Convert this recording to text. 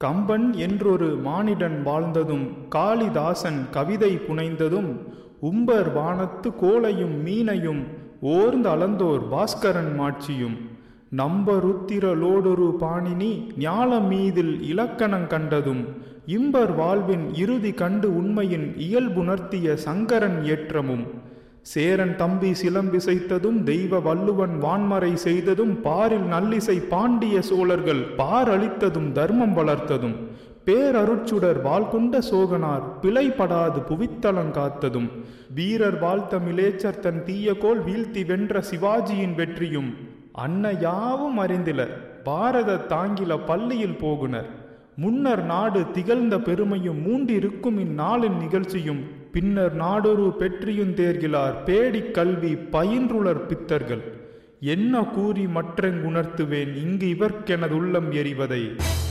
கம்பன் என்றொரு மானிடன் வாழ்ந்ததும் காளிதாசன் கவிதை புனைந்ததும் உம்பர் வானத்து கோலையும் மீனையும் ஓர்ந்து அளந்தோர் பாஸ்கரன் மாட்சியும் நம்பருத்திரலோடொரு பாணினி ஞாலம் மீதில் இலக்கணங் கண்டதும் இம்பர் வாழ்வின் இறுதி கண்டு உண்மையின் இயல்புணர்த்திய சங்கரன் ஏற்றமும் சேரன் தம்பி சிலம்பிசைத்ததும் தெய்வ வள்ளுவன் வான்மறை செய்ததும் பாரில் நல்லிசை பாண்டிய சோழர்கள் பாரளித்ததும் தர்மம் வளர்த்ததும் பேரருட்சுடர் வாழ்கொண்ட சோகனார் பிழைப்படாது புவித்தலங்காத்ததும் வீரர் வாழ்த்தமிழேச்சர் தன் தீயகோல் வீழ்த்தி வென்ற சிவாஜியின் வெற்றியும் அன்ன யாவும் அறிந்திலர் பாரத தாங்கில பள்ளியில் போகுனர் முன்னர் நாடு திகழ்ந்த பெருமையும் மூண்டிருக்கும் இந்நாளின் நிகழ்ச்சியும் பின்னர் நாடொரு பெற்றியுந் தேர்கிலார் பேடிக் கல்வி பயின்றுளர் பித்தர்கள் என்ன கூறி மற்றெங்குணர்த்துவேன் இங்கு இவர்க்கெனதுள்ளம் எறிவதை